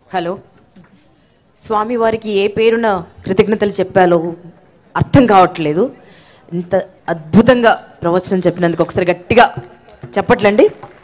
hello స్వామివారికి ఏ పేరున కృతజ్ఞతలు చెప్పాలో అర్థం కావట్లేదు ఇంత అద్భుతంగా ప్రవచనం చెప్పినందుకు ఒకసారి గట్టిగా చెప్పట్లండి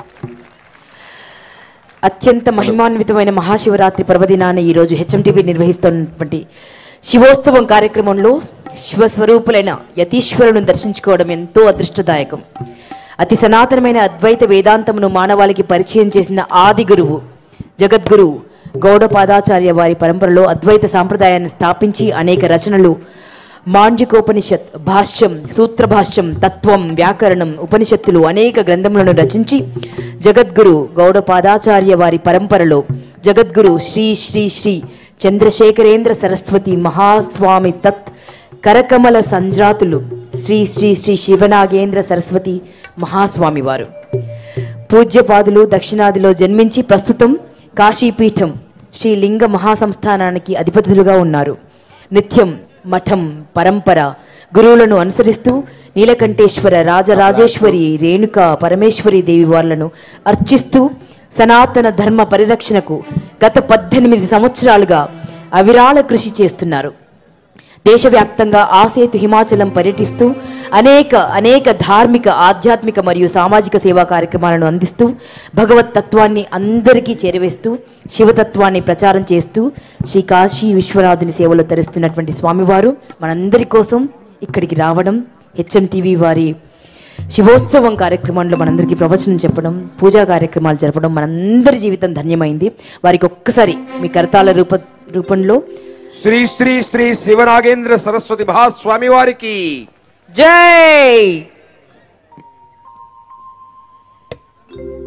అత్యంత మహిమాన్వితమైన మహాశివరాత్రి పర్వదినాన ఈరోజు హెచ్ఎంటీవీ నిర్వహిస్తున్నటువంటి శివోత్సవం కార్యక్రమంలో శివస్వరూపులైన యతీశ్వరులను దర్శించుకోవడం ఎంతో అదృష్టదాయకం అతి సనాతనమైన అద్వైత వేదాంతమును మానవాళికి పరిచయం చేసిన ఆది గురువు జగద్గురు గౌడపాదాచార్య వారి పరంపరలో అద్వైత సాంప్రదాయాన్ని స్థాపించి అనేక రచనలు మాంజికోపనిషత్ భాష్యం సూత్రభాష్యం తత్వం వ్యాకరణం ఉపనిషత్తులు అనేక గ్రంథములను రచించి జగద్గురు గౌడపాదాచార్య వారి పరంపరలో జగద్గురు శ్రీ శ్రీ శ్రీ చంద్రశేఖరేంద్ర సరస్వతి మహాస్వామి తత్ కరకమల సంజాతులు శ్రీ శ్రీ శ్రీ శివనాగేంద్ర సరస్వతి మహాస్వామి వారు పూజ్యపాదులు దక్షిణాదిలో జన్మించి ప్రస్తుతం కాశీపీఠం శ్రీ లింగ మహాసంస్థానానికి అధిపతులుగా ఉన్నారు నిత్యం మఠం పరంపర గురువులను అనుసరిస్తూ నీలకంఠేశ్వర రాజరాజేశ్వరి రేణుక పరమేశ్వరి దేవి వార్లను అర్చిస్తూ సనాతన ధర్మ పరిరక్షణకు గత పద్దెనిమిది సంవత్సరాలుగా అవిరాళ కృషి చేస్తున్నారు దేశవ్యాప్తంగా ఆసేతు హిమాచలం పర్యటిస్తూ అనేక అనేక ధార్మిక ఆధ్యాత్మిక మరియు సామాజిక సేవా కార్యక్రమాలను అందిస్తూ భగవత్ తత్వాన్ని అందరికీ చేరవేస్తూ శివతత్వాన్ని ప్రచారం చేస్తూ శ్రీ కాశీ విశ్వనాథుని సేవలో తరిస్తున్నటువంటి స్వామివారు మనందరి కోసం ఇక్కడికి రావడం హెచ్ఎం టీవీ వారి శివోత్సవం కార్యక్రమంలో మనందరికీ ప్రవచనం చెప్పడం పూజా కార్యక్రమాలు జరపడం మనందరి జీవితం ధన్యమైంది వారికి ఒక్కసారి మీ కరతాల రూప రూపంలో శ్రీ శ్రీ శ్రీ శివనాగేంద్ర సరస్వతి మహాస్వామి వారికి జై